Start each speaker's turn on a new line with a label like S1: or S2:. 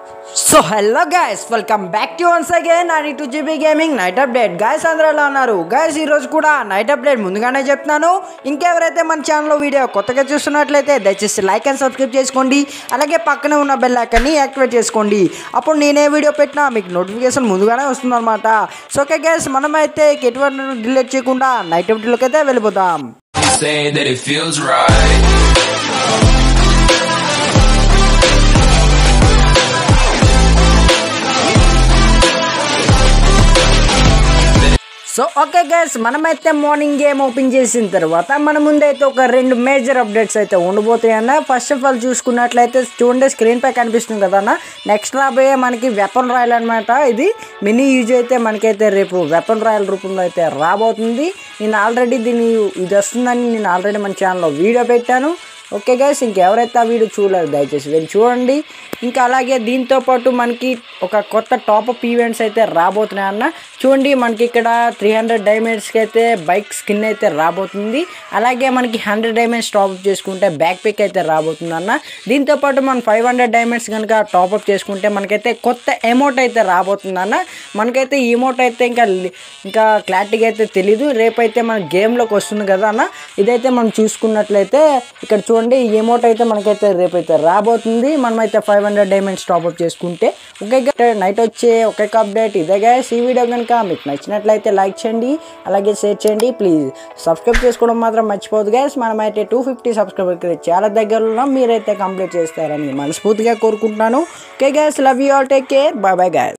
S1: So hello guys welcome back to once again అని two GB gaming night update guys అందరూ ఎలా ఉన్నారు guys ఈరోజు కూడా నైట్ అప్డేట్ ముందుగానే చెప్తున్నాను ఇంకెవరైతే మన ఛానల్లో వీడియో కొత్తగా చూస్తున్నట్లయితే దయచేసి లైక్ అండ్ సబ్స్క్రైబ్ చేసుకోండి అలాగే పక్కనే ఉన్న బెల్ ఐకాన్ని యాక్టివేట్ చేసుకోండి అప్పుడు నేనే వీడియో పెట్టినా మీకు నోటిఫికేషన్ ముందుగానే వస్తుందన్నమాట సో ఓకే గైస్ మనమైతే ఎటువంటి డిలీట్ చేయకుండా నైట్ అప్డేట్లోకి అయితే వెళ్ళిపోతాం
S2: saying that it feels right.
S1: So okay guys మనమైతే మార్నింగ్ గేమ్ ఓపెన్ చేసిన తర్వాత మన ముందైతే ఒక రెండు మేజర్ అప్డేట్స్ అయితే ఉండబోతాయి అన్న ఫస్ట్ ఆఫ్ ఆల్ చూసుకున్నట్లయితే చూడండి స్క్రీన్ పై కనిపిస్తుంది కదా అన్న నెక్స్ట్ రాబోయే మనకి వెపన్ రాయల్ అనమాట ఇది మినీ యూజ్ అయితే మనకైతే రేపు వెపన్ రాయల్ రూపంలో అయితే రాబోతుంది నేను ఆల్రెడీ దీన్ని ఇది వస్తుందని నేను ఆల్రెడీ మన ఛానల్లో వీడియో పెట్టాను ఓకే గైస్ ఇంకెవరైతే ఆ వీడియో చూడలేదు దయచేసి వెళ్ళి చూడండి ఇంకా అలాగే దీంతో పాటు మనకి ఒక కొత్త టాప్అప్ ఈవెంట్స్ అయితే రాబోతున్నాయి అన్న చూడండి మనకి ఇక్కడ త్రీ హండ్రెడ్ డైమండ్స్కి అయితే బైక్ స్కిన్ అయితే రాబోతుంది అలాగే మనకి హండ్రెడ్ డైమండ్స్ టాప్అప్ చేసుకుంటే బ్యాక్ పిక్ అయితే రాబోతుంది అన్న దీంతో పాటు మనం ఫైవ్ హండ్రెడ్ డైమండ్స్ కనుక టాప్అప్ చేసుకుంటే మనకైతే కొత్త అమౌంట్ అయితే రాబోతుంది అన్న మనకైతే ఈ అమౌంట్ అయితే ఇంకా లి- ఇంకా క్లారిటీగా అయితే తెలీదు రేపైతే మన గేమ్లోకి వస్తుంది కదా అన్న ఇదైతే మనం చూసుకున్నట్లయితే ఇక్కడ చూడండి ఈ అమౌంట్ అయితే మనకైతే రేపైతే రాబోతుంది మనమైతే ఫైవ్ హండ్రెడ్ డైమండ్స్ టాప్అప్ చేసుకుంటే ఒకే నైట్ వచ్చే ఒకే అప్డేట్ ఇదే గైస్ ఈ వీడియో కనుక మీకు నచ్చినట్లయితే లైక్ చేయండి అలాగే షేర్ చేయండి ప్లీజ్ సబ్స్క్రైబ్ చేసుకోవడం మాత్రం మర్చిపోదు గైస్ మనమైతే టూ ఫిఫ్టీ సబ్స్క్రైబర్కి చాలా దగ్గరలో ఉన్నాం మీరైతే కంప్లీట్ చేస్తారని మనస్ఫూర్తిగా కోరుకుంటున్నాను okay guys love you all take care bye bye guys